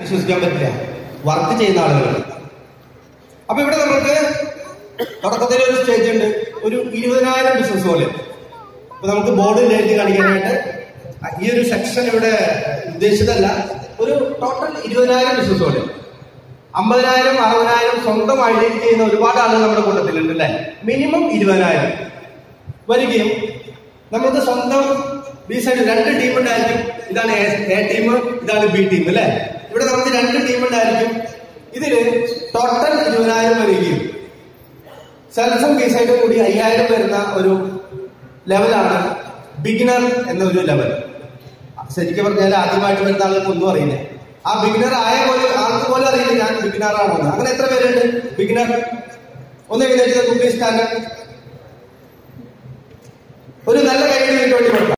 വിശ്വസിക്കാൻ പറ്റില്ല വർക്ക് ചെയ്യുന്ന ആളുകളുണ്ട് അപ്പൊ ഇവിടെ നമുക്ക് തുടക്കത്തിൽ ഒരു സ്റ്റേജ് ഉണ്ട് ഒരു ഇരുപതിനായിരം ബിസിനസ് പോലെ ഇപ്പൊ നമുക്ക് ബോർഡിൽ എഴുതി കാണിക്കാനായിട്ട് ഈ ഒരു സെക്ഷൻ ഇവിടെ ഉദ്ദേശിച്ചതല്ല ഒരു ടോട്ടൽ ഇരുപതിനായിരം ബിസിനസ് പോലെ അമ്പതിനായിരം അറുപതിനായിരം സ്വന്തം ഐഡന്റിറ്റി ചെയ്യുന്ന ഒരുപാട് ആളുകൾ നമ്മുടെ കൂട്ടത്തിലുണ്ട് അല്ലെ മിനിമം ഇരുപതിനായിരം വരികയും നമുക്ക് സ്വന്തം ബി സൈഡ് രണ്ട് ടീം ഉണ്ടായിരിക്കും ഇതാണ് എ ടീം ഇതാണ് ബി ടീം അല്ലെ ഇവിടെ നമുക്ക് രണ്ട് ടീം ഉണ്ടായിരിക്കും ഇതില് ടോട്ടൽ ഇരുപതിനായിരം വരികയും സെൽഫും ബി സൈഡും കൂടി അയ്യായിരം വരുന്ന ഒരു ലെവലാണ് ബിഗിനർ എന്ന ഒരു ലെവൽ ശരിക്കും പറഞ്ഞാൽ ആദ്യമായിട്ട് വരുന്ന ആൾക്ക് ഒന്നും അറിയില്ല ആ ബിഗിനർ ആയ പോലെ ആൾക്ക് പോലും അറിയില്ല ഞാൻ ബിഗിനർ ആണോ എന്ന് അങ്ങനെ എത്ര പേരുണ്ട് ബിഗിനർ ഒന്ന് എഴുന്നേറ്റ് കുട്ടി സ്റ്റാൻഡ് ഒരു നല്ല കൈയ്യടി വേണ്ടി കൊടുക്കാം